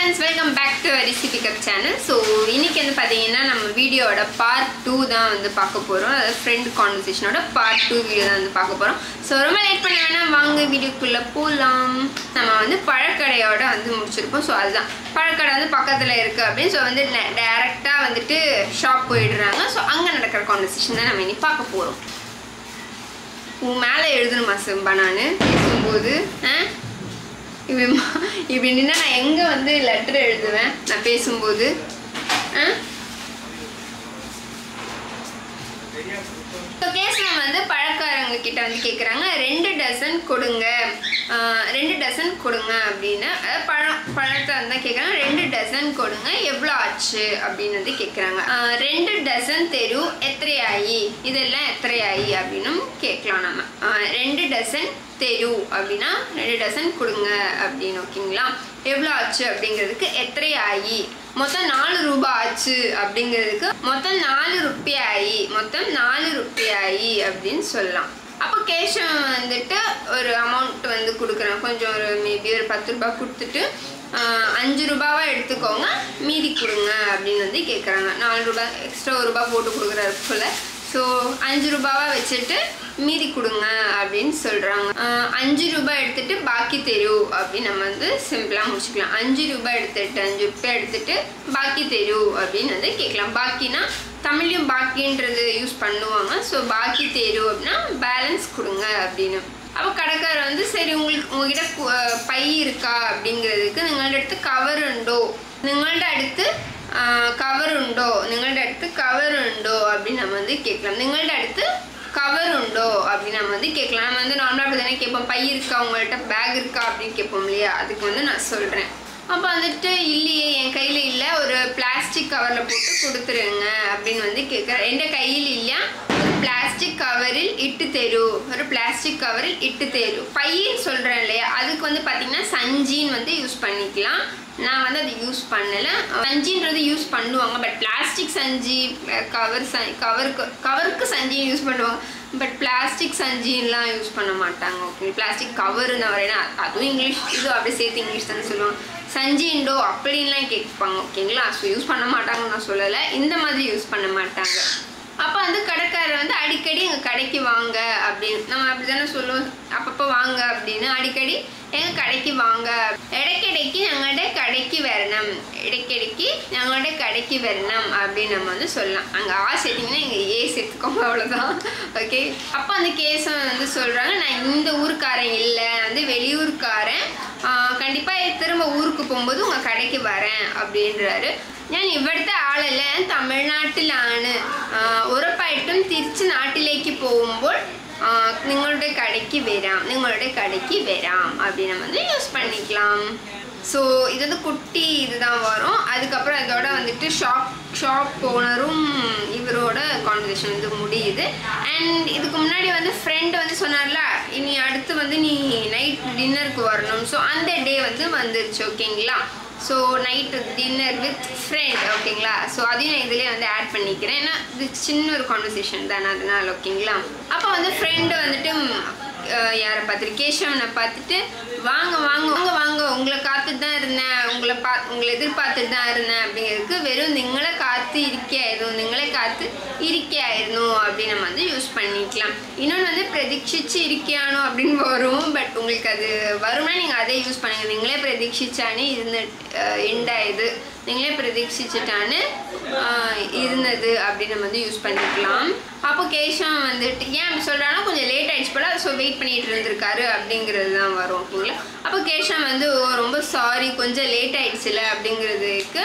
friends welcome back to அரிசி pickup channel so இன்னைக்கு வந்து பார்த்தீங்கன்னா நம்ம வீடியோட பார்ட் டூ தான் வந்து பார்க்க போகிறோம் அதாவது ஃப்ரெண்ட் கான்வர்சேஷனோட பார்ட் டூ வீடியோ தான் வந்து பார்க்க போகிறோம் ஸோ ரொம்ப லேட் பண்ண வேணாம் வாங்க வீடியோக்குள்ளே போகலாம் நம்ம வந்து பழக்கடையோட வந்து முடிச்சிருப்போம் ஸோ அதுதான் பழக்கடை வந்து பக்கத்தில் இருக்குது அப்படின்னு ஸோ வந்து டேரெக்டாக வந்துட்டு ஷாப் போயிடுறாங்க ஸோ அங்கே நடக்கிற கான்வர்சேஷன் தான் நம்ம இனி பார்க்க போகிறோம் உன் மேலே எழுதணுமா சிம்பா நான் பேசும்போது ஆ இப்படி ம- இப்படி நின்னா நான் எங்கே வந்து லெட்டர் எழுதுவேன் நான் பேசும்போது ஆ இப்போ கேஸ்லாம் வந்து பழக்காரங்க கிட்ட வந்து கேட்குறாங்க ரெண்டு டசன் கொடுங்க ஆ, ரெண்டு டசன் கொடுங்க அப்படின்னு அதாவது பழம் பழத்தை வந்து கேட்குறாங்க ரெண்டு டசன் கொடுங்க எவ்வளோ ஆச்சு அப்படின்னு வந்து கேட்குறாங்க ரெண்டு டசன் தெரு எத்திரையாயி இதெல்லாம் எத்திரையாயி அப்படின்னும் கேட்கலாம் நம்ம ஆ, ரெண்டு டசன் தெரு அப்படின்னா ரெண்டு டசன் கொடுங்க அப்படின்னு ஓகேங்களா எவ்வளோ ஆச்சு அப்படிங்கிறதுக்கு எத்தனை ஆகி மொத்தம் நாலு ரூபாய் ஆச்சு அப்படிங்கிறதுக்கு மொத்தம் நாலு ருப்பியாயி மொத்தம் நாலு ருப்பியாயி அப்படின்னு சொல்லலாம் அப்போ கேஷம் வந்துட்டு ஒரு அமௌண்ட் வந்து கொடுக்குறேன் கொஞ்சம் ஒரு மேபி ஒரு பத்து ரூபாய் கொடுத்துட்டு ஆஹ், அஞ்சு ரூபாவா எடுத்துக்கோங்க மீதி கொடுங்க அப்படின்னு வந்து கேட்குறாங்க நாலு ரூபாய் எக்ஸ்ட்ரா ஒரு ரூபாய் போட்டு கொடுக்குறாரு போல ஸோ அஞ்சு ரூபாவா வச்சுட்டு மீதி கொடுங்க அப்படின்னு சொல்கிறாங்க அஞ்சு ரூபாய் எடுத்துட்டு பாக்கி தெரு அப்படின்னு நம்ம வந்து சிம்பிளாக முடிச்சுக்கலாம் அஞ்சு ரூபாய் எடுத்துட்டு அஞ்சு ரூபாய் எடுத்துட்டு பாக்கி தெரு அப்படின்னு வந்து கேட்கலாம் பாக்கினா தமிழ்லையும் பாக்கின்றது யூஸ் பண்ணுவாங்க ஸோ பாக்கி தெரு அப்படின்னா பேலன்ஸ் கொடுங்க அப்படின்னு அப்போ கடைக்காரர் வந்து சரி உங்களுக்கு உங்ககிட்ட கு- அஹ் பை இருக்கா அப்படிங்கிறதுக்கு നിങ്ങളുടെ അടുത്ത് കവർ ഉണ്ടോ നിങ്ങളുടെ അടുത്ത് കവർ ഉണ്ടോ നിങ്ങളുടെ അടുത്ത് കവർ ഉണ്ടോ அப்படின்னு நம்ம வந்து கேட்கலாம் നിങ്ങളുടെ അടുത്ത് கவர் உண்டோ அப்படின்னு நம்ம வந்து கேட்கலாம் நம்ம வந்து நார்மலாக அப்படி தானே கேட்போம் பை இருக்கா உங்கள்கிட்ட பேக் இருக்கா அப்படின்னு கேட்போம் இல்லையா அதுக்கு வந்து நான் சொல்கிறேன் அப்போ வந்துட்டு இல்லையே என் கையில் இல்லை ஒரு பிளாஸ்டிக் கவரில் போட்டு கொடுத்துருங்க அப்படின்னு வந்து கேட்குறேன் என் கையில் இல்லையா ஒரு பிளாஸ்டிக் கவரில் இட்டு தெரு ஒரு பிளாஸ்டிக் கவரில் இட்டு தெரு பையின்னு சொல்கிறேன் இல்லையா அதுக்கு வந்து பார்த்தீங்கன்னா சஞ்சின்னு வந்து யூஸ் பண்ணிக்கலாம் நான் வந்து அது யூஸ் பண்ணலை சஞ்சின்றது யூஸ் பண்ணுவாங்க பட் பிளாஸ்டிக் சஞ்சி கவர் ச கவருக்கு கவருக்கு சஞ்சி யூஸ் பண்ணுவாங்க பட் பிளாஸ்டிக் சஞ்சின்லாம் யூஸ் பண்ண மாட்டாங்க ஓகே பிளாஸ்டிக் கவருன்னு வரேன்னா அதுவும் இங்கிலீஷ் இது அப்படியே சேர்த்து இங்கிலீஷ் தானே சொல்லுவாங்க சஞ்சி இண்டோ அப்படின்லாம் கேட்பாங்க ஓகேங்களா ஸோ யூஸ் பண்ண மாட்டாங்கன்னு நான் சொல்லலை இந்த மாதிரி யூஸ் பண்ண மாட்டாங்க அப்போ வந்து கடைக்காரர் வந்து அடிக்கடி எங்கள் கடைக்கு வாங்க அப்படின்னு நம்ம அப்படி தானே சொல்லுவோம் அப்பப்போ வாங்க அப்படின்னு அடிக்கடி எங்கள் கடைக்கு வாங்க இடைக்கிடைக்கு ഞങ്ങളുടെ கடைக்கு வரணும் இடைக்கிடைக்கு ഞങ്ങളുടെ கடைக்கு வரணும் அப்படின்னு நம்ம வந்து சொல்லலாம் அங்கே ஆ சேர்த்திங்கன்னா இங்கே ஏ சேர்த்துக்கோங்க அவ்வளோதான் ஓகே அப்போ அந்த கேஸை வந்து சொல்கிறாங்க நான் இந்த ஊருக்காரன் இல்லை நான் வந்து வெளியூர்க்காரன் കണ്ടിപ്പായി திரும்ப ஊருக்கு போகும்போது உங்கள் கடைக்கு வரேன் அப்படின்றாரு ഞാൻ ഇവിടുത്തെ ആളല്ല ഞാൻ തമിഴ്നാട്ടിലാണ് ആ, ഉറപ്പായിട്ടും തിരിച്ച് നാട്ടിലേക്ക് പോകുമ്പോൾ ആ, നിങ്ങളുടെ കടയ്ക്ക് വരാം നിങ്ങളുടെ கடைக்கு வராம் அப்படின்னு நம்ம வந்து யூஸ் பண்ணிக்கலாம் ஸோ இது வந்து குட்டி இதுதான் வரும் அதுக்கப்புறம் இதோட வந்துட்டு ஷாப் ஷாப் ஓனரும் இவரோட கான்வர்சேஷன் வந்து முடியுது அண்ட் இதுக்கு முன்னாடி வந்து ஃப்ரெண்ட் வந்து சொன்னார்ல இனி அடுத்து வந்து நீ நைட் டின்னருக்கு வரணும் ஸோ அந்த டே வந்து வந்துருச்சு ஓகேங்களா so night dinner with friend ஓகேங்களா ஸோ அதையும் நான் இதிலே வந்து ஆட் பண்ணிக்கிறேன் ஏன்னா இது சின்ன ஒரு கான்வர்சேஷன் தானே அதனால ஓகேங்களா அப்போ வந்து ஃப்ரெண்டு வந்துட்டு ம், அஹ், யாரை பார்த்துட்டு கேஷவனை பார்த்துட்டு வாங்க வாங்க வாங்க வாங்க உங்களை காத்துட்டு தான் இருந்தேன் உங்களை பா உங்களை எதிர்பார்த்துட்டு தான் இருந்தேன் அப்படிங்கிறதுக்கு வெறும் നിങ്ങളെ കാത്ത് ഇരിക്കായിരുന്നു നിങ്ങളെ കാത്ത് ഇരിക്കായിരുന്നു அப்படின்னு நம்ம வந்து யூஸ் பண்ணிக்கலாம் இன்னொன்று வந்து பிரதீட்சிச்சு இருக்கியானோ அப்படின்னு வரும் பட் உங்களுக்கு அது வரும்னா நீங்கள் அதே யூஸ் பண்ணுங்க நீங்களே பிரதீட்சிச்சானே இருந்த எண்டாயுது நீங்களே பிரதீட்சிச்சுட்டான்னு ஆஹ், இருந்தது அப்படின்னு நம்ம வந்து யூஸ் பண்ணிக்கலாம் அப்போ கேஷம் வந்துட்டு ஏன் அப்படி சொல்கிறாங்கன்னா கொஞ்சம் லேட் ஆயிடுச்சு போல ஸோ வெயிட் பண்ணிட்டு இருந்திருக்காரு அப்படிங்கிறது தான் வரும் ஓகேங்களா அப்போ கேஷம் வந்து "ஓ, ரொம்ப சாரி கொஞ்சம் லேட் ஆயிடுச்சுல அப்படிங்கிறதுக்கு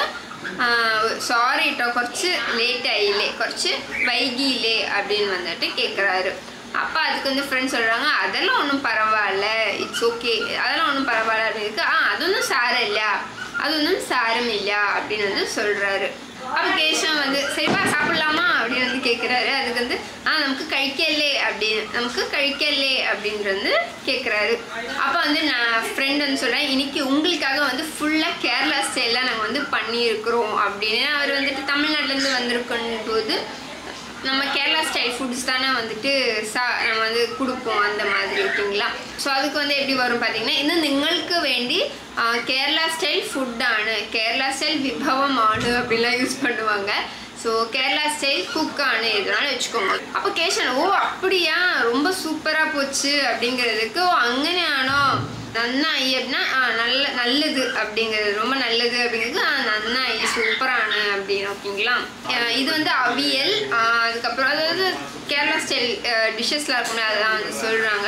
சாரி ട്ടോ കുറച്ച് ലേറ്റ് ആയില്ലേ കുറച്ച് വൈകിയില്ലേ அப்படின்னு வந்துட்டு கேட்குறாரு அப்போ அதுக்கு வந்து ஃப்ரெண்ட்ஸ் சொல்கிறாங்க அதெல்லாம் ஒன்றும் பரவாயில்ல இட்ஸ் ஓகே அதெல்லாம் ஒன்றும் பரவாயில்ல அப்படின்னு ஆ அதொன்றும் சாரம் இல்ல அதொன்றும் சாரம் இல்ல அப்படின்னு வந்து சொல்கிறாரு அப்போ கேஷவன் வந்து சரிப்பா சாப்பிடலாமா அப்படின்னு வந்து கேட்குறாரு அதுக்கு வந்து ஆ நமக்கு கழிக்கலே அப்படின்னு நமக்கு கழிக்கலே அப்படின்ட்டு வந்து கேட்குறாரு அப்போ வந்து நான் ஃப்ரெண்ட் வந்து சொல்கிறேன் இன்னைக்கு உங்களுக்காக வந்து ஃபுல்லாக கேரளா ஸ்டைலில் நாங்கள் வந்து பண்ணியிருக்கிறோம் அப்படின்னு அவர் வந்துட்டு தமிழ்நாட்டிலேருந்து வந்திருக்கும் போது நம்ம கேரளா ஸ்டைல் ஃபுட்ஸ் தானே வந்துட்டு சா நம்ம வந்து கொடுப்போம் அந்த மாதிரி ஓகேங்களா ஸோ அதுக்கு வந்து எப்படி வரும் பார்த்தீங்கன்னா ഇത് നിങ്ങൾക്ക് വേണ്ടി ആ, കേരള സ്റ്റൈൽ ഫുഡാണ് കേരള സ്റ്റൈൽ വിഭവമാണ് அப்படிலாம் யூஸ் பண்ணுவாங்க ஸோ கேரளா ஸ்டைல் குக்காണ് இதனால வச்சுக்கோங்க அப்போ கேஷன் ஓ அப்படியா ரொம்ப சூப்பராக போச்சு அப்படிங்கிறதுக்கு ஓ അങ്ങനെയാണോ നന്നായി அப்படின்னா ആ, நல்ல நல்லது அப்படிங்கிறது ரொம்ப நல்லது அப்படிங்கிறது ஆ, நன்னாയി சூப்பரான அப்படின்னு ஓகேங்களா அஹ் இது வந்து அவியல் ஆஹ் அதுக்கப்புறம் அதாவது கேரளா ஸ்டைல் டிஷ்ஷஸ்லாம் இருக்கும்ல அதெல்லாம் வந்து சொல்கிறாங்க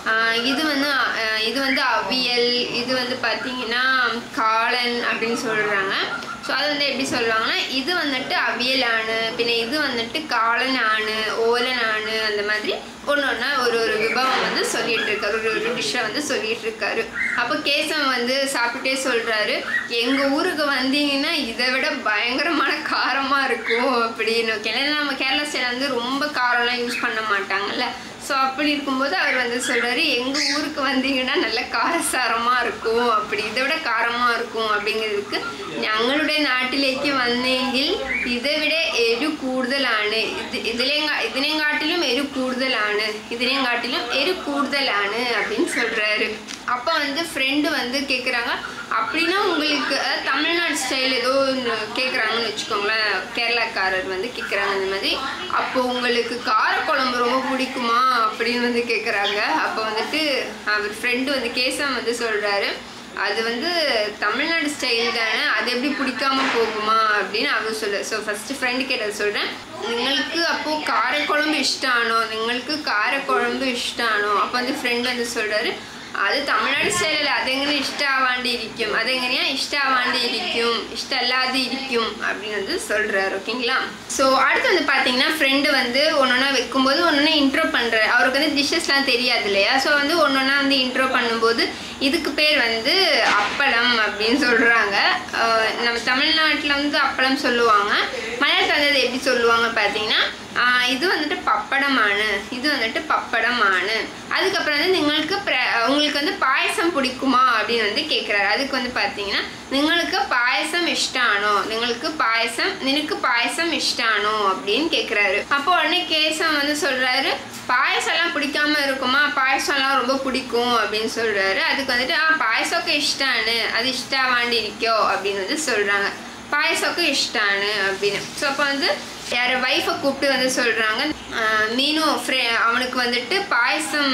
இது வந்து அஹ் இது வந்து அவியல் இது வந்து பார்த்தீங்கன்னா காளன் அப்படின்னு சொல்கிறாங்க ஸோ அது வந்து எப்படி சொல்லுவாங்கன்னா இது வந்துட்டு அவியலானு பின்ன இது வந்துட்டு காளனானு ஓலனானு அந்த மாதிரி ஒன்று ஒன்றா ஒரு ஒரு விபவம் வந்து சொல்லிட்டு இருக்காரு ஒரு ஒரு டிஷ்ஷை வந்து சொல்லிட்டு இருக்காரு அப்போ கேசவன் வந்து சாப்பிட்டுட்டே சொல்றாரு எங்க ஊருக்கு வந்தீங்கன்னா இதை விட பயங்கரமான காரமா இருக்கும் அப்படின்னு ஓகே ஏன்னா நம்ம கேரளா ஸ்டைல வந்து ரொம்ப காரம்லாம் யூஸ் பண்ண மாட்டாங்கல்ல ஸோ அப்படி இருக்கும்போது அவர் வந்து சொல்றாரு எங்க ஊருக்கு வந்தீங்கன்னா நல்ல காரசாரமா இருக்கும் அப்படி இதை விட காரமா இருக்கும் அப்படிங்கிறதுக்கு ഞങ്ങളുടെ നാട്ടിലേക്ക് വന്നെങ്കിൽ ഇதை വിட എരു കൂടുതലാണ് ഇത് ഇതിലെ ഇതിനെയും കാട്ടിലും എരു കൂടുതലാണ് ഇതിനെയും കാട്ടിലും எரு கூடுதலானு அப்படின்னு சொல்றாரு அப்போ வந்து ஃப்ரெண்டு வந்து கேட்குறாங்க அப்படின்னா உங்களுக்கு அதாவது தமிழ்நாடு ஸ்டைல் ஏதோ ஒன்று கேட்குறாங்கன்னு வச்சுக்கோங்களேன் கேரளாக்காரர் வந்து கேட்குறாங்க இந்த மாதிரி அப்போ உங்களுக்கு காரக்குழம்பு ரொம்ப பிடிக்குமா அப்படின்னு வந்து கேட்குறாங்க அப்போ வந்துட்டு அவர் ஃப்ரெண்டு வந்து கேசவன் வந்து சொல்கிறாரு அது வந்து தமிழ்நாடு ஸ்டைல் தானே அது எப்படி பிடிக்காம போகுமா அப்படின்னு அவர் சொல்ல ஸோ ஃபஸ்ட்டு ஃப்ரெண்டு கேட்டது சொல்கிறேன் നിങ്ങൾക്ക് അപ്പോൾ കാരക്കുഴമ്പ് ഇഷ്ടമാണോ നിങ്ങൾക്ക് കാരക്കുഴമ്പ് ഇഷ്ടമാണോ അപ്പോൾ അത് ഫ്രണ്ട് வந்து சொல்கிறாரு അത് തമിഴ്നാട് സ്റ്റൈലല്ല അതെങ്ങനെ ഇഷ്ടമാവാണ്ടിരിക്കും അതെങ്ങനെയാ ഇഷ്ടമാവാണ്ടിരിക്കും ഇഷ്ടമല്ലാതെ ഇരിക്കും அப்படின்னு வந்து சொல்கிறாரு ஓகேங்களா ஸோ அடுத்து வந்து பார்த்தீங்கன்னா ஃப்ரெண்டு வந்து ஒன்றொன்னா வைக்கும்போது ஒன்றொன்னா இன்ட்ரோ பண்ணுறாரு அவருக்கு வந்து டிஷ்ஷஸ்லாம் தெரியாது இல்லையா ஸோ வந்து ஒன்றொன்னா வந்து இன்ட்ரோ பண்ணும்போது இதுக்கு பேர் வந்து அப்பளம் அப்படின்னு சொல்கிறாங்க நம்ம தமிழ்நாட்டில் வந்து அப்பளம் சொல்லுவாங்க மலையாளத்தில் வந்து அது எப்படி சொல்லுவாங்க பார்த்தீங்கன்னா ஆஹ் இது வந்துட்டு பப்படமானு இது வந்துட்டு பப்படமானு அதுக்கப்புறம் வந்து നിങ്ങൾക്ക് പ്ര- உங்களுக்கு வந்து பாயசம் பிடிக்குமா அப்படின்னு வந்து கேட்குறாரு அதுக்கு வந்து பார்த்தீங்கன்னா നിങ്ങൾക്ക് பாயசம் இஷ்டானோ നിങ്ങൾക്ക് பாயசம் நினக்கு பாயசம் இஷ்டானோ அப்படின்னு கேட்குறாரு அப்போ உடனே கேசம் வந்து சொல்றாரு பாயசம்லாம் பிடிக்காம இருக்குமா பாயசம்லாம் ரொம்ப பிடிக்கும் அப்படின்னு சொல்றாரு அதுக்கு வந்துட்டு ஆ பாயசம்க்கு இஷ்டானு அது இஷ்டாவாண்டி இருக்கோ அப்படின்னு வந்து சொல்றாங்க பாயசம்க்கு இஷ்டானு அப்படின்னு ஸோ அப்போ வந்து யார் ஒய்ஃபை கூப்பிட்டு வந்து சொல்கிறாங்க மீனு ஃப்ரெ அவனுக்கு வந்துட்டு பாயசம்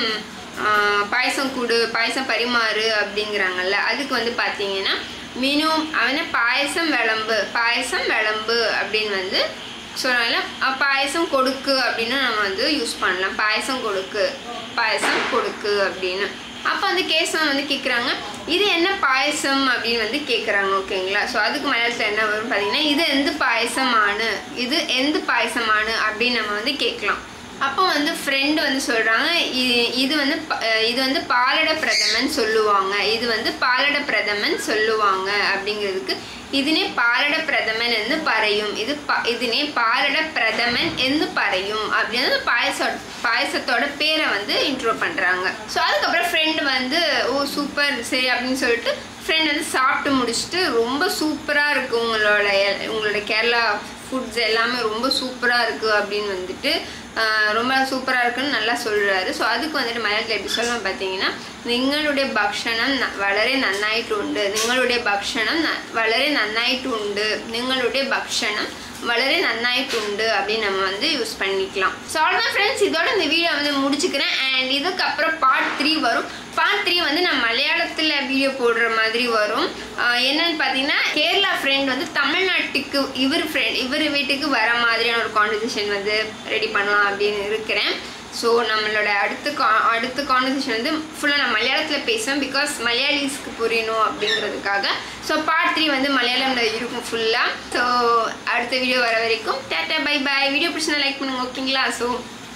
ஆஹ் பாயசம் கொடு பாயசம் பரிமாறு அப்படிங்கிறாங்கல்ல அதுக்கு வந்து பார்த்தீங்கன்னா மீனு அவனை பாயசம் விளம்பு பாயசம் விளம்பு அப்படின்னு வந்து சொல்கிறாங்கல்ல அஹ் பாயசம் கொடுக்கு அப்படின்னு நம்ம வந்து யூஸ் பண்ணலாம் பாயசம் கொடுக்கு பாயசம் கொடுக்கு அப்படின்னு அப்போ அந்த கேசவன் வந்து கேட்குறாங்க இது என்ன பாயசம் அப்படின்னு வந்து கேட்குறாங்க ஓகேங்களா ஸோ அதுக்கு மலையாளத்தில் என்ன வரும் பார்த்தீங்கன்னா இது எந்த பாயசமானு இது எந்த பாயசமானு அப்படின்னு நம்ம வந்து கேட்கலாம் அப்போ வந்து ஃப்ரெண்டு வந்து சொல்கிறாங்க இது வந்து ப- அஹ் இது வந்து பாலட பிரதமன் சொல்லுவாங்க இது வந்து பாலட பிரதமன் சொல்லுவாங்க அப்படிங்கிறதுக்கு ഇതിനെ പാലട പ്രഥമൻ എന്ന് പറയും ഇത് പ- ഇതിനെ പാലട പ്രഥമൻ എന്ന് പറയും அப்படின்னு பாயச பாயசத்தோட பேரை வந்து இன்ட்ரோ பண்ணுறாங்க ஸோ அதுக்கப்புறம் ஃப்ரெண்டு வந்து ஓ சூப்பர் சரி அப்படின்னு சொல்லிட்டு ஃப்ரெண்ட் வந்து சாப்பிட்டு முடிச்சுட்டு ரொம்ப சூப்பராக இருக்குது உங்களோட எ- உங்களோட கேரளா ஃபுட்ஸ் எல்லாமே ரொம்ப சூப்பராக இருக்குது அப்படின்னு வந்துட்டு ஆஹ், ரொம்ப சூப்பராக இருக்குன்னு நல்லா சொல்கிறாரு ஸோ அதுக்கு வந்துட்டு மலையாளத்தில் எப்படி சொல்லணும் பார்த்தீங்கன்னா നിങ്ങളുടെ ഭക്ഷണം ന- വളരെ നന്നായിട്ടുണ്ട് നിങ്ങളുടെ ഭക്ഷണം ന- വളരെ നന്നായിട്ടുണ്ട് നിങ്ങളുടെ ഭക്ഷണം വളരെ நன்னாயிட்டுண்டு அப்படின்னு நம்ம வந்து யூஸ் பண்ணிக்கலாம் ஸோ அவ்வளோதான் ஃப்ரெண்ட்ஸ் இதோட இந்த வீடியோ வந்து முடிச்சுக்கிறேன் அண்ட் இதுக்கப்புறம் பார்ட் த்ரீ வரும் பார்ட் த்ரீ வந்து நான் மலையாளத்தில் வீடியோ போடுற மாதிரி வரும் ஆஹ் என்னன்னு பார்த்தீங்கன்னா கேரளா ஃப்ரெண்ட் வந்து தமிழ்நாட்டுக்கு இவர் ஃப்ரெண்ட் இவர் வீட்டுக்கு வர மாதிரியான ஒரு கான்வர்சேஷன் வந்து ரெடி பண்ணலாம் அப்படின்னு இருக்கிறேன் ஸோ நம்மளோட அடுத்த கா அடுத்த கான்வர்சேஷன் வந்து ஃபுல்லாக நான் மலையாளத்தில் பேசுவேன் பிகாஸ் மலையாளிஸ்க்கு புரியணும் அப்படிங்கிறதுக்காக ஸோ பார்ட் த்ரீ வந்து மலையாளம்ல இருக்கும் ஃபுல்லாக ஸோ அடுத்த வீடியோ வர வரைக்கும் டேட்டா பை பை வீடியோ பிடிச்சிருந்தா லைக் பண்ணுங்க ஓகேங்களா ஸோ